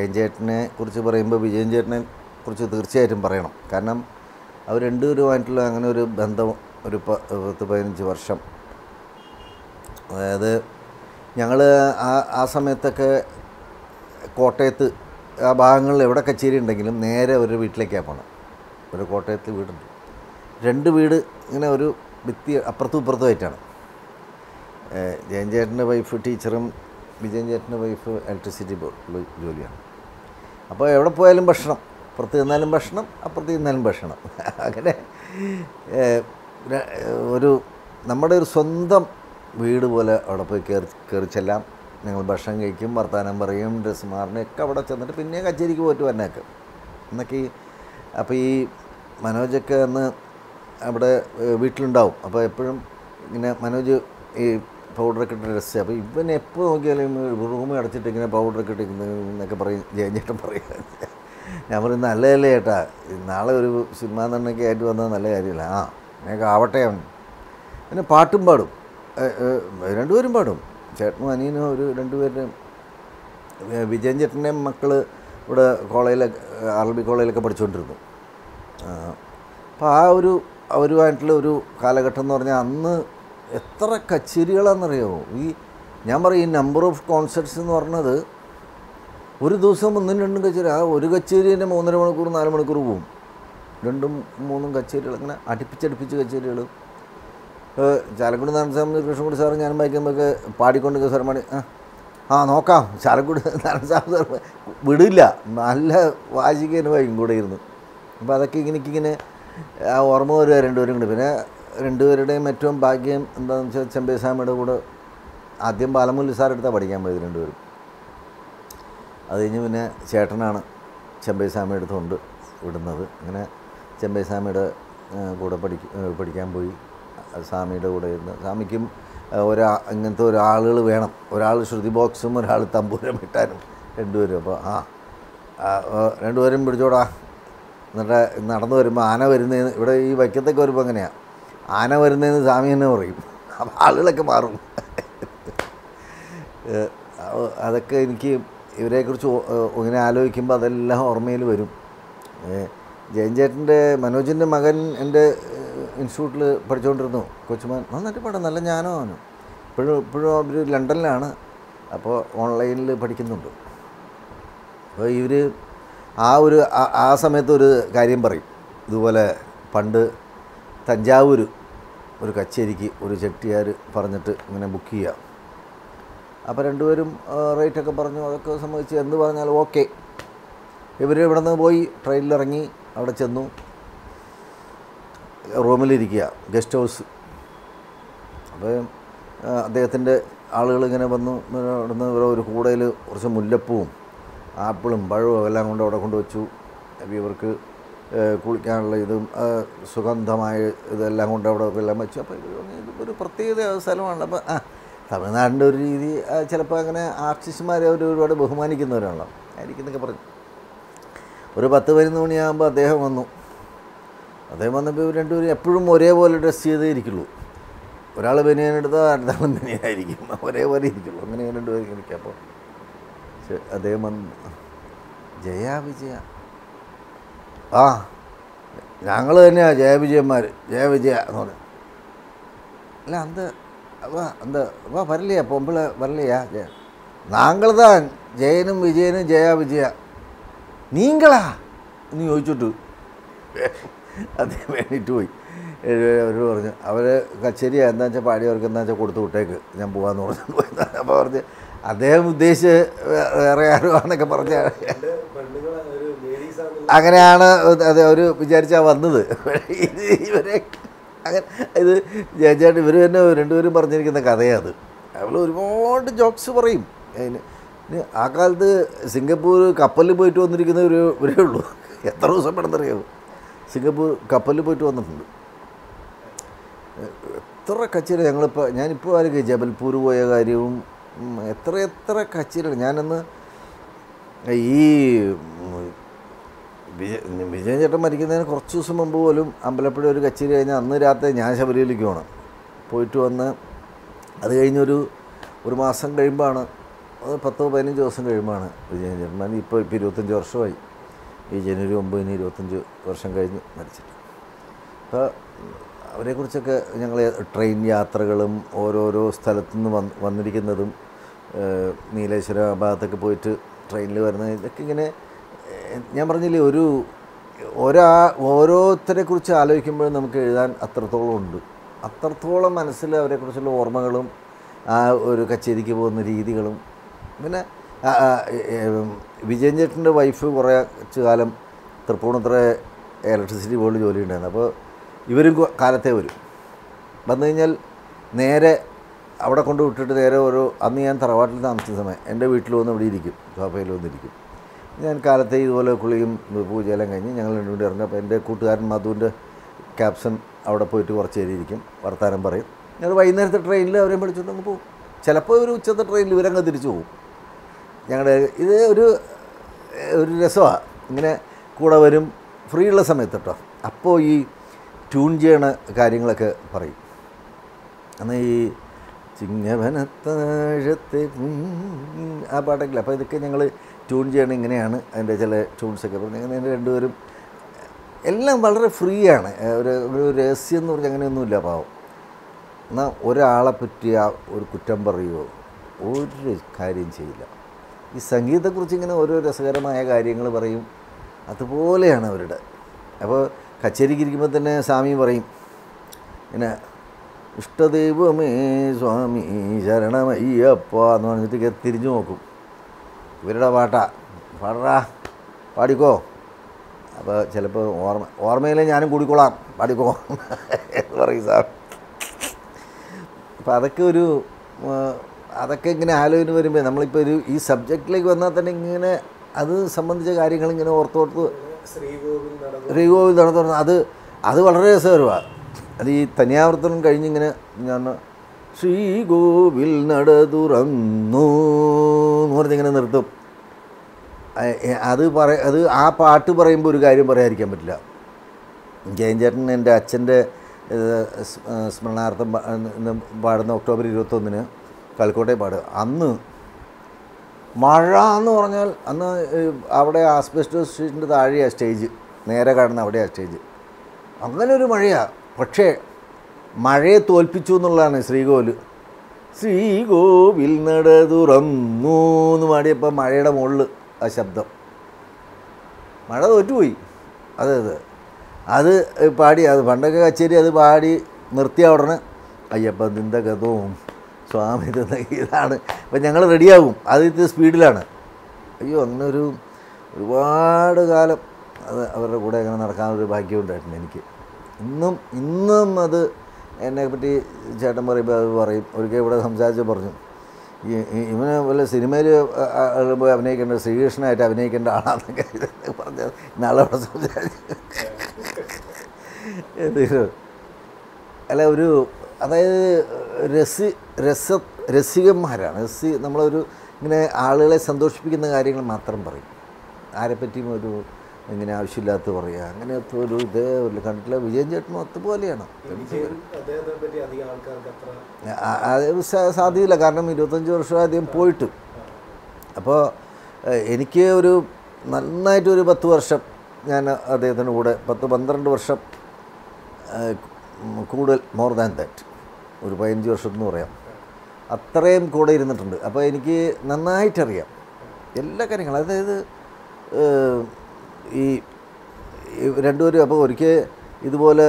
വിജയൻ ചേട്ടനെ കുറിച്ച് പറയുമ്പോൾ വിജയൻ ചേട്ടനെ കുറിച്ച് തീർച്ചയായിട്ടും പറയണം കാരണം അവർ രണ്ടുപേരുമായിട്ടുള്ള അങ്ങനെ ഒരു ബന്ധം ഒരു പ- പത്ത് പതിനഞ്ച് വർഷം അതായത് ഞങ്ങൾ ആ ആ സമയത്തൊക്കെ കോട്ടയത്ത് ആ ഭാഗങ്ങളിൽ എവിടെ കച്ചേരി ഉണ്ടെങ്കിലും നേരെ ഒരു വീട്ടിലേക്കാണ് പോകണം ഒരു കോട്ടയത്ത് വീടുണ്ട് രണ്ട് വീട് ഇങ്ങനെ ഒരു ഭിത്തി അപ്പുറത്തും ഇപ്പുറത്തുമായിട്ടാണ് ഏഹ് ജയൻ ചേട്ടൻ്റെ വൈഫ് ടീച്ചറും വിജയൻ ചേട്ടൻ്റെ വൈഫ് ഇലക്ട്രിസിറ്റി ബോർഡിൽ ജോലിയാണ് അപ്പോൾ എവിടെ പോയാലും ഭക്ഷണം പുറത്ത് നിന്നാലും ഭക്ഷണം അപ്പുറത്ത് നിന്നാലും ഭക്ഷണം അങ്ങനെ ഏഹ്, ര- ഒരു നമ്മുടെ ഒരു സ്വന്തം വീട് പോലെ അവിടെ പോയി കയറി കയറി ചെല്ലാം ഞങ്ങൾ ഭക്ഷണം കഴിക്കും വർത്തമാനം പറയും ഡ്രസ്സ് മാറണം ഒക്കെ അവിടെ ചെന്നിട്ട് പിന്നെ കച്ചേരിക്ക് പോയിട്ട് വന്നേക്കും എന്നൊക്കെ ഈ അപ്പോൾ ഈ മനോജൊക്കെ അന്ന് അവിടെ ഏഹ്, വീട്ടിലുണ്ടാവും അപ്പോൾ എപ്പോഴും ഇങ്ങനെ മനോജ് ഈ പൗഡറൊക്കെ ഇട്ട് ഡ്രസ്സ് അപ്പോൾ ഇവൻ എപ്പോൾ നോക്കിയാലും റൂമിൽ അടച്ചിട്ട് ഇങ്ങനെ പൗഡറൊക്കെ ഇട്ടിരിക്കുന്നു എന്നൊക്കെ പറയും ജയഞ്ചേട്ടൻ പറയും ഞാൻ പറയും നല്ലതല്ലേ ചേട്ടാ നാളെ ഒരു സിനിമാ നടനൊക്കെ ആയിട്ട് വന്നത് നല്ല കാര്യമല്ല ആ അങ്ങനെയൊക്കെ ആവട്ടെ അവൻ പിന്നെ പാട്ടും പാടും ഏ, ഏ, രണ്ടുപേരും പാടും ചേട്ടനും അനിയനും ഒരു രണ്ടുപേരുടെയും ഏ, വിജയൻ ചേട്ടൻ്റെയും മക്കൾ ഇവിടെ കോളേജിലൊക്കെ അറബി കോളേജിലൊക്കെ പഠിച്ചുകൊണ്ടിരുന്നു അപ്പോൾ ആ ഒരു അവരുമായിട്ടുള്ള ഒരു കാലഘട്ടം എന്ന് പറഞ്ഞാൽ അന്ന് എത്ര കച്ചേരികളാണെന്നറിയാമോ ഈ ഞാൻ പറയും ഈ നമ്പർ ഓഫ് കോൺസെർട്ട്സ് എന്ന് പറഞ്ഞത് ഒരു ദിവസം ഒന്നും രണ്ടും കച്ചേരി ആ ഒരു കച്ചേരി തന്നെ മൂന്നര മണിക്കൂർ നാല് മണിക്കൂർ പോവും രണ്ടും മൂന്നും കച്ചേരികൾ അങ്ങനെ അടുപ്പിച്ചടുപ്പിച്ച് കച്ചേരികൾ ചാലക്കുടി നാരായണ സ്വാമി കൃഷ്ണൻകുടി സാറ് ഞാനും വായിക്കുമ്പോഴൊക്കെ പാടിക്കൊണ്ട് സാർ പാടി ആ ആ നോക്കാം ചാലക്കുടി നാരായണ സ്വാമി സാർ വിടില്ല നല്ല വാചികന് വായിക്കും കൂടെ ഇരുന്ന് അപ്പോൾ അതൊക്കെ ഇങ്ങനെ എനിക്കിങ്ങനെ ആ ഓർമ്മ വരിക രണ്ടുപേരും കൂടി പിന്നെ രണ്ടുപേരുടെയും ഏറ്റവും ഭാഗ്യം എന്താണെന്ന് വെച്ചാൽ ചെമ്പേസ്വാമിയുടെ കൂടെ ആദ്യം ബാലമുല്ലി സാർ എടുത്താൽ പഠിക്കാൻ പോയത് രണ്ടുപേരും അത് കഴിഞ്ഞ് പിന്നെ ചേട്ടനാണ് ചെമ്പൈസ്വാമി എടുത്തുകൊണ്ട് വിടുന്നത് അങ്ങനെ ചെമ്പൈസ്വാമിയുടെ ഏഹ്, കൂടെ പഠിക്ക ഏഹ്, പഠിക്കാൻ പോയി അത് സ്വാമിയുടെ കൂടെ ഇരുന്ന് സ്വാമിക്കും ഏഹ്, ഒരാ ഇങ്ങനത്തെ ഒരാളുകൾ വേണം ഒരാൾ ശ്രുതി ബോക്സും ഒരാൾ തമ്പൂരം ഇട്ടാനും രണ്ടുപേരും അപ്പോൾ ആ ആ, ആ, രണ്ടുപേരും പിടിച്ചോടാ എന്നിട്ട് നടന്നു വരുമ്പോൾ ആന വരുന്നതെന്ന് ഇവിടെ ഈ വൈക്കത്തൊക്കെ വരുമ്പോൾ അങ്ങനെയാണ് ആന വരുന്നതെന്ന് സ്വാമി തന്നെ പറയും അപ്പോൾ ആളുകളൊക്കെ മാറും ഏഹ് അ- അതൊക്കെ എനിക്ക് ഇവരെക്കുറിച്ച് ഓ- ഏഹ് ഇങ്ങനെ ആലോചിക്കുമ്പോൾ അതെല്ലാം ഓർമ്മയിൽ വരും ഏഹ് ജയൻ ചേട്ടൻ്റെ മനോജിൻ്റെ മകൻ എൻ്റെ ഇൻസ്റ്റിറ്റ്യൂട്ടിൽ പഠിച്ചുകൊണ്ടിരുന്നു കൊച്ചുമാൻ നന്നായിട്ട് പാടാം നല്ല ജ്ഞാനമാണ് അവന് ഇപ്പോഴും ഇപ്പോഴും അവർ ലണ്ടനിലാണ് അപ്പോൾ ഓൺലൈനിൽ പഠിക്കുന്നുണ്ട് അപ്പോൾ ഇവർ ആ ഒരു ആ- ആ സമയത്ത് ഒരു കാര്യം പറയും ഇതുപോലെ പണ്ട് തഞ്ചാവൂർ ഒരു കച്ചേരിക്ക് ഒരു ചെട്ടിയാർ പറഞ്ഞിട്ട് ഇങ്ങനെ ബുക്ക് ചെയ്യാം അപ്പോൾ രണ്ടുപേരും റേറ്റൊക്കെ പറഞ്ഞു അതൊക്കെ സംബന്ധിച്ച് എന്ത് പറഞ്ഞാലും ഓക്കെ ഇവർ ഇവിടെ നിന്ന് പോയി ട്രെയിനിലിറങ്ങി അവിടെ ചെന്നു റൂമിലിരിക്കുക ഗസ്റ്റ് ഹൗസ് അപ്പോൾ അദ്ദേഹത്തിൻ്റെ ആളുകൾ ഇങ്ങനെ വന്നു ഇങ്ങനെ അവിടുന്ന് ഇവരെ ഒരു കൂടയിൽ കുറച്ച് മുല്ലപ്പൂവും ആപ്പിളും പഴവും എല്ലാം കൊണ്ട് അവിടെ കൊണ്ടുവച്ചു അപ്പോൾ ഇവർക്ക് ഏഹ്, കുളിക്കാനുള്ള ഇതും ആ, സുഗന്ധമായ ഇതെല്ലാം കൊണ്ട് അവിടെ എല്ലാം വെച്ചു അപ്പോൾ ഇവർ പറഞ്ഞു, ഇത് ഒരു പ്രത്യേക സ്ഥലമാണ് അപ്പോൾ ആ തമിഴ്നാടിൻ്റെ ഒരു രീതി ആ, ചിലപ്പോൾ അങ്ങനെ ആർട്ടിസ്റ്റുമാരെ അവർ ഒരുപാട് ബഹുമാനിക്കുന്നവരാണല്ലോ ആയിരിക്കും എന്നൊക്കെ പറഞ്ഞു ഒരു പത്ത് പതിനൊന്ന് മണിയാകുമ്പോൾ അദ്ദേഹം വന്നു അദ്ദേഹം വന്നപ്പോൾ ഇവർ രണ്ടുപേരും എപ്പോഴും ഒരേപോലെ ഡ്രസ്സ് ചെയ്തേ ഇരിക്കുള്ളൂ ഒരാൾ ബനിയൻ എടുത്താൽ അടുത്ത ആൾ ബനിയനായിരിക്കും ഒരേപോലെ ഇരിക്കുള്ളൂ അങ്ങനെ രണ്ടുപേരും ഇരിക്കും അപ്പോൾ ശ- അദ്ദേഹം വന്നു ജയ വിജയ ആ ഞങ്ങൾ തന്നെയാണ് ജയ വിജയന്മാർ ജയ വിജയ എന്ന് പറഞ്ഞു இல்லை அந்த வா அந்த வா வரலையா பொம்பளை வரலையா ஜெய நாங்கள் தான் ஜெயனும் விஜயனும் ஜெயா விஜயா நீங்களா എന്ന് ചോദിച്ചിട്ടു അദ്ദേഹം വേണ്ടിയിട്ട് പോയി അവർ പറഞ്ഞു അവർ കച്ചേരി എന്താ വെച്ചാൽ പാടിയവർക്ക് എന്താ വെച്ചാൽ കൊടുത്തു വിട്ടേക്ക് ഞാൻ പോകാമെന്ന് പറഞ്ഞു പോയി അപ്പോൾ പറഞ്ഞ് അദ്ദേഹം ഉദ്ദേശിച്ച് വേ- വേറെ ആരും ആണെന്നൊക്കെ പറഞ്ഞ അങ്ങനെയാണ് അത് അവർ വിചാരിച്ചാൽ വന്നത് ഇത് ഇവരെ അങ്ങനെ ഇത് ജയചേട്ടൻ ഇവർ തന്നെ രണ്ടുപേരും പറഞ്ഞിരിക്കുന്ന കഥയാണ് അവൾ ഒരുപാട് ജോക്സ് പറയും അതിന് ഇനി ആ കാലത്ത് സിംഗപ്പൂർ കപ്പലിൽ പോയിട്ട് വന്നിരിക്കുന്ന ഒരു ഇവരേ ഉള്ളൂ എത്ര ദിവസം പെട്ടെന്നറിയാമോ സിംഗപ്പൂർ കപ്പലിൽ പോയിട്ട് വന്നിട്ടുണ്ട് എത്ര കച്ചേരി ഞങ്ങളിപ്പോൾ ഞാനിപ്പോൾ ആരൊക്കെ ജബൽപൂർ പോയ കാര്യവും ഉം, എത്ര എത്ര കച്ചേരികൾ ഞാനന്ന് ഈ ഉം, വിജയ വിജയൻ ചേട്ടൻ മരിക്കുന്നതിന് കുറച്ച് ദിവസം മുമ്പ് പോലും അമ്പലപ്പുഴ ഒരു കച്ചേരി കഴിഞ്ഞാൽ അന്ന് രാത്രി ഞാൻ ശബരിമലയ്ക്ക് പോകണം പോയിട്ട് വന്ന് അത് കഴിഞ്ഞൊരു ഒരു മാസം കഴിയുമ്പോഴാണ് അത് പത്തോ പതിനഞ്ച് ദിവസം കഴിയുമ്പോഴാണ് വിജയൻ ചേട്ടൻ ഇപ്പോൾ ഇപ്പോൾ ഇരുപത്തഞ്ച് വർഷമായി ഈ ജനുവരി ഒമ്പതിന് ഇരുപത്തഞ്ച് വർഷം കഴിഞ്ഞ് മരിച്ചിട്ട് അപ്പോൾ അവരെക്കുറിച്ചൊക്കെ ഞങ്ങൾ ട്രെയിൻ യാത്രകളും ഓരോരോ സ്ഥലത്തു നിന്ന് വന്ന് വന്നിരിക്കുന്നതും ഏഹ് നീലേശ്വരം ആ ഭാഗത്തൊക്കെ പോയിട്ട് ട്രെയിനിൽ വരുന്നത് ഇതൊക്കെ ഇങ്ങനെ ഏഹ് ഞാൻ പറഞ്ഞില്ലേ ഒരു ഒരാ ഓരോരുത്തരെ കുറിച്ച് ആലോചിക്കുമ്പോഴും നമുക്ക് എഴുതാൻ അത്രത്തോളം ഉണ്ട് അത്രത്തോളം മനസ്സിൽ അവരെക്കുറിച്ചുള്ള ഓർമ്മകളും ആ ഒരു കച്ചേരിക്ക് പോകുന്ന രീതികളും പിന്നെ ആ, ആ, ഏ, വിജയൻ ചേട്ടൻ്റെ വൈഫ് കുറച്ച് കാലം തൃപ്പൂണിത്തുറ ഇലക്ട്രിസിറ്റി ബോർഡിൽ ജോലി ഉണ്ടായിരുന്നു അപ്പോൾ ഇവരും കൊ- കാലത്തെ വരും വന്നു കഴിഞ്ഞാൽ നേരെ അവിടെ കൊണ്ട് വിട്ടിട്ട് നേരെ ഒരു അന്ന് ഞാൻ തറവാട്ടിൽ താമസിച്ച സമയം എൻ്റെ വീട്ടിൽ വന്ന് ഇവിടെ ഇരിക്കും സോഫയിൽ വന്നിരിക്കും ഞാൻ കാലത്തെ ഇതുപോലെ കുളിയും പൂജയെല്ലാം കഴിഞ്ഞ് ഞങ്ങൾ രണ്ടുകൂടി ഇറങ്ങും അപ്പോൾ എൻ്റെ കൂട്ടുകാരൻ മധുവിൻ്റെ ക്യാപ്സൺ അവിടെ പോയിട്ട് കുറച്ച് നേരം ഇരിക്കും വർത്താനം പറയും ഞങ്ങൾ വൈകുന്നേരത്തെ ട്രെയിനിൽ അവരെ പഠിച്ചുകൊണ്ട് അങ്ങ് പോകും ചിലപ്പോൾ ഒരു ഉച്ചത്തെ ട്രെയിനിൽ ഇവരങ്ങ് തിരിച്ചു പോകും ഞങ്ങളുടെ ഇത് ഒരു ഒരു രസമാണ് ഇങ്ങനെ കൂടെ വരും ഫ്രീ ഉള്ള സമയത്ത് കേട്ടോ അപ്പോൾ ഈ ട്യൂൺ ചെയ്യണ കാര്യങ്ങളൊക്കെ പറയും അന്ന് ഈ ചിങ്ങവനത്താഴത്തെ കുഞ്ഞ് ആ പാട്ടൊക്കെ അപ്പോൾ ഇതൊക്കെ ഞങ്ങൾ ട്യൂൺ ചെയ്യണം ഇങ്ങനെയാണ് അതിൻ്റെ ചില ട്യൂൺസൊക്കെ അപ്പോൾ ഞങ്ങൾ രണ്ടുപേരും എല്ലാം വളരെ ഫ്രീ ആണ് ഏ, ഒരു ഒരു രഹസ്യം എന്ന് പറഞ്ഞാൽ അങ്ങനെയൊന്നുമില്ല പാവം എന്നാൽ ഒരാളെ പറ്റി ആ ഒരു കുറ്റം പറയുമോ ഒരു കാര്യം ചെയ്യില്ല ഈ സംഗീതത്തെക്കുറിച്ച് ഇങ്ങനെ ഓരോ രസകരമായ കാര്യങ്ങൾ പറയും അതുപോലെയാണ് അവരുടെ അപ്പോൾ കച്ചേരിക്ക് ഇരിക്കുമ്പോൾ തന്നെ സ്വാമി പറയും ഇങ്ങനെ ഇഷ്ടദൈവമേ സ്വാമി ശരണമയ്യപ്പ എന്ന് പറഞ്ഞിട്ട് ഇങ്ങനെ തിരിഞ്ഞു നോക്കും ഇവരുടെ പാട്ടാ പാടറാ പാടിക്കോ അപ്പോൾ ചിലപ്പോൾ ഓർമ്മ ഓർമ്മയിലെ ഞാനും കൂടിക്കോളാം പാടിക്കോ എന്ന് പറയും സാർ അപ്പോൾ അതൊക്കെ ഒരു ആ, അതൊക്കെ ഇങ്ങനെ ആലോചന വരുമ്പോൾ നമ്മളിപ്പോൾ ഒരു ഈ സബ്ജക്റ്റിലേക്ക് വന്നാൽ തന്നെ ഇങ്ങനെ അത് സംബന്ധിച്ച കാര്യങ്ങൾ ഇങ്ങനെ ഓർത്തോർത്ത് ശ്രീകോവിൽ നടന്നു ശ്രീകോവിൽ നടന്നു അത് അത് വളരെ രസകരമാണ് അത് ഈ തനിയാവർത്തനം കഴിഞ്ഞിങ്ങനെ ഞാൻ ശ്രീകോവിൽ നട തുറന്നു എന്ന് പറഞ്ഞിങ്ങനെ നിർത്തും അ- എ- അത് പറ അത് ആ പാട്ട് പറയുമ്പോൾ ഒരു കാര്യം പറയാതിരിക്കാൻ പറ്റില്ല ജയൻ ചേട്ടൻ എൻ്റെ അച്ഛൻ്റെ ഏഹ്, സ്- ഏഹ്, സ്മരണാർത്ഥം പ- ഇന്ന് പാടുന്ന ഒക്ടോബർ ഇരുപത്തൊന്നിന് കളിക്കോട്ടെ പാടുക അന്ന് മഴ എന്ന് പറഞ്ഞാൽ അന്ന് ഏഹ്, അവിടെ ആസ്ബെസ്റ്റോ സ്ട്രീറ്റിൻ്റെ താഴെയാണ് സ്റ്റേജ് നേരെ കാണുന്ന അവിടെയാണ് സ്റ്റേജ് അങ്ങനെ ഒരു മഴയാണ് പക്ഷേ മഴയെ തോൽപ്പിച്ചു എന്നുള്ളതാണ് ശ്രീകോവിൽ ശ്രീകോവിൽ നട തുറന്നു എന്ന് പാടിയപ്പോൾ മഴയുടെ മുകളിൽ ആ ശബ്ദം മഴ തോറ്റുപോയി അതെ അതെ അത് പാടി അത് പണ്ടൊക്കെ കച്ചേരി അത് പാടി നിർത്തിയ ഉടനെ അയ്യപ്പ നിന്ദ ഗതവും സ്വാമി തന്ന ഇതാണ് അപ്പം ഞങ്ങൾ റെഡിയാകും അത് ഇത് സ്പീഡിലാണ് അയ്യോ അങ്ങനെ ഒരു ഒരുപാട് കാലം അത് അവരുടെ കൂടെ അങ്ങനെ നടക്കാനൊരു ഭാഗ്യം ഉണ്ടായിട്ടുണ്ട് എനിക്ക് ഇന്നും ഇന്നും അത് എന്നെ പറ്റി ചേട്ടൻ പറയുമ്പോൾ അത് പറയും ഒരിക്കൽ ഇവിടെ സംസാരിച്ച് പറഞ്ഞു ഈ ഈ- ഇവന് വല്ല സിനിമയിൽ പോയി അഭിനയിക്കേണ്ട ശ്രീകൃഷ്ണനായിട്ട് അഭിനയിക്കേണ്ട ആളാന്നൊക്കെ പറഞ്ഞ നാളവിടെ സംസാരിച്ചു എന്തെങ്കിലും അല്ല ഒരു അതായത് രസി രസ രസികന്മാരാണ് രസി നമ്മളൊരു ഇങ്ങനെ ആളുകളെ സന്തോഷിപ്പിക്കുന്ന കാര്യങ്ങൾ മാത്രം പറയും ആരെപ്പറ്റിയും ഒരു ഇങ്ങനെ ആവശ്യമില്ലാത്ത പറയുക അങ്ങനത്തെ ഒരു ഇത് ഒരു കണ്ടിട്ടില്ല വിജയൻ ചേട്ടനും അതുപോലെയാണ് വിജയൻ അദ്ദേഹത്തെ പറ്റി അധികം ആൾക്കാർക്ക് അത്ര ആ- അത് സ- സാധ്യതയില്ല കാരണം ഇരുപത്തഞ്ച് വർഷം ആദ്യം പോയിട്ട് അപ്പോൾ ഏഹ്, എനിക്ക് ഒരു നന്നായിട്ട് ഒരു പത്ത് വർഷം ഞാൻ അദ്ദേഹത്തിൻ്റെ കൂടെ പത്ത് പന്ത്രണ്ട് വർഷം ഏഹ്, ഉം, കൂടുതൽ മോർ ദാൻ ദാറ്റ് ഒരു പതിനഞ്ച് വർഷം എന്ന് പറയാം അത്രയും കൂടെ ഇരുന്നിട്ടുണ്ട് അപ്പോൾ എനിക്ക് നന്നായിട്ടറിയാം എല്ലാ കാര്യങ്ങളും അതായത് ഏഹ്, ഈ ഈ രണ്ടുപേരും അപ്പോൾ ഒരിക്കൽ ഇതുപോലെ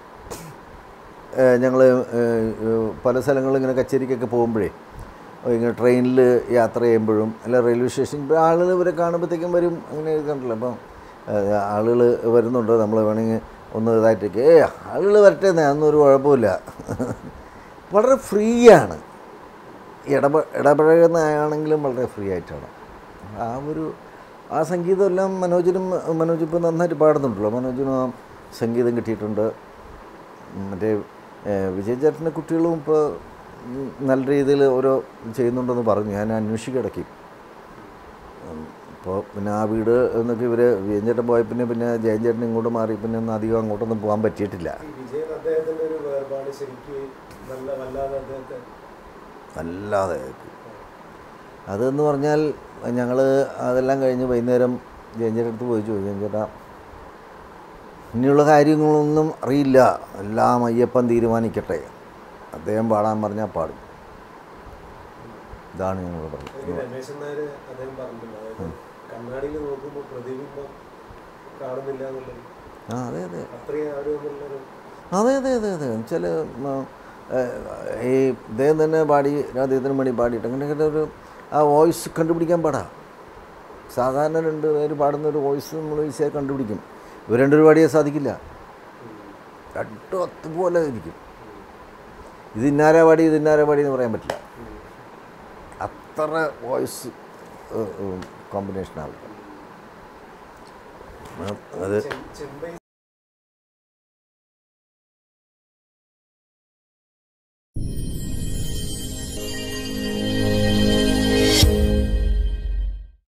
ഞങ്ങൾ പല സ്ഥലങ്ങളിൽ ഇങ്ങനെ കച്ചേരിക്കൊക്കെ പോകുമ്പോഴേ ഇങ്ങനെ ട്രെയിനിൽ യാത്ര ചെയ്യുമ്പോഴും അല്ല റെയിൽവേ സ്റ്റേഷൻ ഇപ്പോൾ ആളുകൾ ഇവരെ കാണുമ്പോഴത്തേക്കും വരും അങ്ങനെ കണ്ടല്ലോ അപ്പം ആളുകൾ വരുന്നുണ്ട് നമ്മൾ വേണമെങ്കിൽ ഒന്ന് ഇതായിട്ടൊക്കെ ഏ ആളുകൾ വരട്ടെ എന്നേ, അതൊന്നും ഒരു കുഴപ്പമില്ല വളരെ ഫ്രീ ആണ് ഇടപെ ഇടപഴകുന്ന ആണെങ്കിലും വളരെ ഫ്രീ ആയിട്ടാണ് ആ ഒരു ആ സംഗീതമെല്ലാം മനോജിനും മനോജ് ഇപ്പോൾ നന്നായിട്ട് പാടുന്നുണ്ടല്ലോ മനോജിനും ആ സംഗീതം കിട്ടിയിട്ടുണ്ട് ഉം, മറ്റേ ഏഹ്, വിജയ് ചേട്ടൻ്റെ കുട്ടികളും ഇപ്പോൾ ഉം, നല്ല രീതിയിൽ ഓരോ ചെയ്യുന്നുണ്ടെന്ന് പറഞ്ഞു ഞാൻ അന്വേഷിക്കും ഇടയ്ക്ക് ഇപ്പോൾ പിന്നെ ആ വീട് എന്നൊക്കെ ഇവർ വിജയൻ ചേട്ടൻ പോയ പിന്നെ പിന്നെ ജയൻ ചേട്ടൻ ഇങ്ങോട്ട് മാറി പിന്നെ ഒന്നും അധികം അങ്ങോട്ടൊന്നും പോകാൻ പറ്റിയിട്ടില്ല ഈ വിജയൻ അദ്ദേഹത്തിന്റെ ഒരു വേർപാട് ശരിക്കും നല്ല വല്ലാതെ അദ്ദേഹത്തെ വല്ലാതെ അതെന്ന് പറഞ്ഞാൽ ഞങ്ങൾ അതെല്ലാം കഴിഞ്ഞ് വൈകുന്നേരം ജയഞ്ചേട്ടൻ്റെ അടുത്ത് പോയി ചോദിച്ചു ജയഞ്ചേട്ടാ ഇനിയുള്ള കാര്യങ്ങളൊന്നും അറിയില്ല എല്ലാം അയ്യപ്പൻ തീരുമാനിക്കട്ടെ അദ്ദേഹം പാടാൻ പറഞ്ഞാൽ പാടും ഇതാണ് ഞങ്ങൾ എനിക്ക് പറഞ്ഞത് രമേശൻ നായർ അദ്ദേഹം പറഞ്ഞിട്ടുണ്ട് അതായത് കണ്ണാടിയിൽ നോക്കുമ്പോൾ പ്രതിബിംബം കാണുന്നില്ല എന്നുള്ളത് ആ അതെ അതെ അത്രയും ആരോഗ്യമുള്ളൊരു അതെ അതെ അതെ അതെ വെച്ചാൽ ഈ ഇദ്ദേഹം തന്നെ പാടി അദ്ദേഹത്തിന് വേണ്ടി പാടിയിട്ട് അങ്ങനെ ഒരു ആ വോയിസ് കണ്ടുപിടിക്കാൻ പാടാ സാധാരണ രണ്ട് പേര് പാടുന്ന ഒരു വോയിസ് നമ്മൾ ഈസിയായി കണ്ടുപിടിക്കും ഇവർ രണ്ടൊരു പാടിയാൽ സാധിക്കില്ല രണ്ടും അതുപോലെ ഇരിക്കും ഇത് ഇന്നാരാ പാടി ഇത് ഇന്നാരാ പാടി എന്ന് പറയാൻ പറ്റില്ല അത്ര വോയിസ് കോമ്പിനേഷനാണ് അത് ചെമ്പൈ